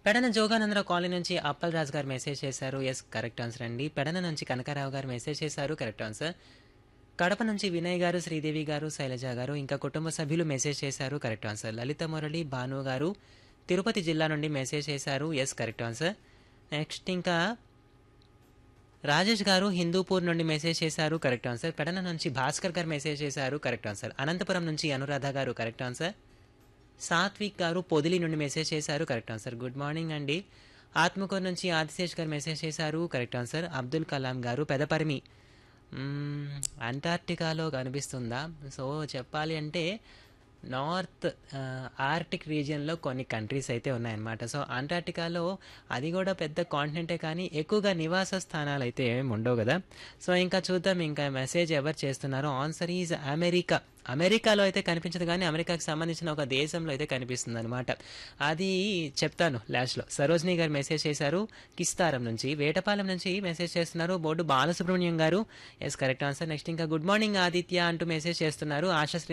Pedana Jogananda Rao colony నుంచి అప్పల్ రాజు గారు message చేశారు ఎస్ కరెక్ట్ ఆన్సర్ అండి పెడన నుంచి కనకారావు గారు మెసేజ్ చేశారు కరెక్ట్ ఆన్సర్ కడప నుంచి వినయ్ గారు శ్రీదేవి గారు శైలజ గారు ఇంకా కుటుంబ సభ్యులు మెసేజ్ చేశారు కరెక్ట్ ఆన్సర్ లలిత మురళి భాను గారు తిరుపతి జిల్లా నుండి మెసేజ్ చేశారు ఎస్ కరెక్ట్ ఆన్సర్ నెక్స్ట్ ఇంకా రాజేష్ గారు హిందూపూర్ నుండి మెసేజ్ చేశారు కరెక్ట్ ఆన్సర్ పెడన నుంచి భాస్కర్ గారు మెసేజ్ చేశారు కరెక్ట్ ఆన్సర్ అనంతపురం నుంచి అనురాధ గారు కరెక్ట్ ఆన్సర్ సాత్విక్ గారు పొదిలి నుండి మెసేజ్ చేశారు కరెక్ట్ ఆన్సర్ గుడ్ మార్నింగ్ అండి ఆత్మకూరు నుంచి ఆదిశేష్ గారు మెసేజ్ చేశారు కరెక్ట్ ఆన్సర్ అబ్దుల్ కలాం గారు పెదపరిమి మ్మ్, అంటార్క్టికాలో కనిపిస్తుందా సో చెప్పాలి అంటే నార్త్ ఆ, ఆర్టిక్ రీజియన్లో కొన్ని కంట్రీస్ అయితే ఉన్నాయన్నమాట సో అంటార్క్టికాలో అది కూడా పెద్ద కాంటినెంటే కానీ ఎక్కువగా నివాస స్థానాలు అయితే ఏమి ఉండవు కదా సో ఇంకా చూద్దాం ఇంకా మెసేజ్ ఎవరు చేస్తున్నారో ఆన్సర్ ఈజ్ అమెరికా అమెరికాలో అయితే కనిపించదు కానీ అమెరికాకి సంబంధించిన ఒక దేశంలో అయితే కనిపిస్తుంది అనమాట అది చెప్తాను లాస్ట్లో సరోజిని గారు మెసేజ్ చేశారు కిస్తారం నుంచి వేటపాలెం నుంచి మెసేజ్ చేస్తున్నారు board Balasubrahmanyam garu yes correct answer next ఇంకా గుడ్ మార్నింగ్ ఆదిత్య అంటూ మెసేజ్ చేస్తున్నారు ఆశ